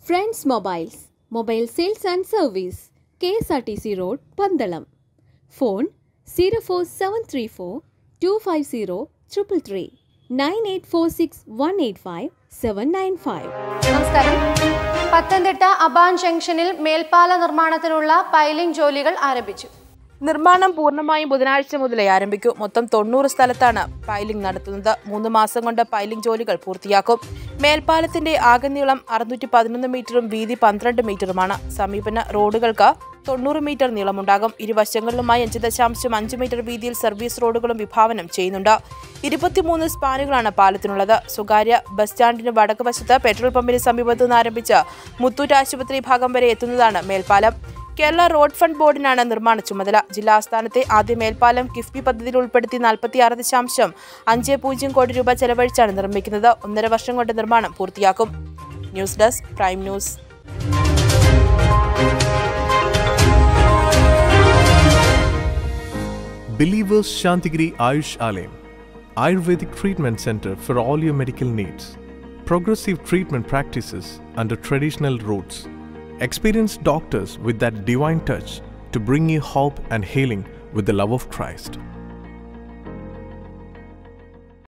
Friends mobiles mobile sales and service K S R T C road Pandalam phone zero four seven three four two five zero triple three nine eight four six one eight five seven nine five നമസ്കാരം പത്തനംതിട്ട അബാൻ ജംഗ്ഷനിൽ മേൽപ്പാല നിർമ്മാണത്തിനുള്ള piling ജോലികൾ ആരംഭിച്ചു നിർമ്മാണം പൂർണ്ണമായും ബുധനാഴ്ച മുതലേ ആരംഭിക്കൂ മൊത്തം തൊണ്ണൂറ് സ്ഥലത്താണ് പൈലിംഗ് നടത്തുന്നത് മൂന്ന് മാസം കൊണ്ട് പൈലിംഗ് ജോലികൾ പൂർത്തിയാക്കും മേൽപ്പാലത്തിന്റെ ആകെ നീളം അറുന്നൂറ്റി പതിനൊന്ന് മീറ്ററും വീതി പന്ത്രണ്ട് മീറ്ററുമാണ് സമീപന റോഡുകൾക്ക് തൊണ്ണൂറ് മീറ്റർ നീളമുണ്ടാകും ഇരുവശങ്ങളിലുമായി അഞ്ച് ദശാംശം അഞ്ച് മീറ്റർ വീതിയിൽ സർവീസ് റോഡുകളും വിഭാവനം ചെയ്യുന്നുണ്ട് ഇരുപത്തിമൂന്ന് സ്പാനുകളാണ് പാലത്തിനുള്ളത് സ്വകാര്യ ബസ് സ്റ്റാൻഡിന് വടക്ക് വശത്ത് പെട്രോൾ പമ്പിന് സമീപത്തു നിന്ന് ആരംഭിച്ച് മുത്തൂറ്റ് ആശുപത്രി ഭാഗം വരെ എത്തുന്നതാണ് മേൽപ്പാലം കേരള റോഡ് ഫണ്ട് ബോർഡിനാണ് നിർമ്മാണ ചുമതല ജില്ലാ ആസ്ഥാനത്തെ ആദ്യ മേൽപ്പാലം കിഫ്ബി പദ്ധതിയിൽ ഉൾപ്പെടുത്തി നാൽപ്പത്തിയാറ് ദശാംശം അഞ്ച് പൂജ്യം കോടി രൂപ ചെലവഴിച്ചാണ് നിർമ്മിക്കുന്നത് ഒന്നര വർഷം കൊണ്ട് നിർമ്മാണം പൂർത്തിയാക്കും news desk prime news Believers Shantigiri Ayush Alayam, Ayurvedic Treatment Center for all your medical needs. Progressive treatment practices under traditional routes. Experienced doctors with that divine touch to bring you hope and healing with the love of Christ.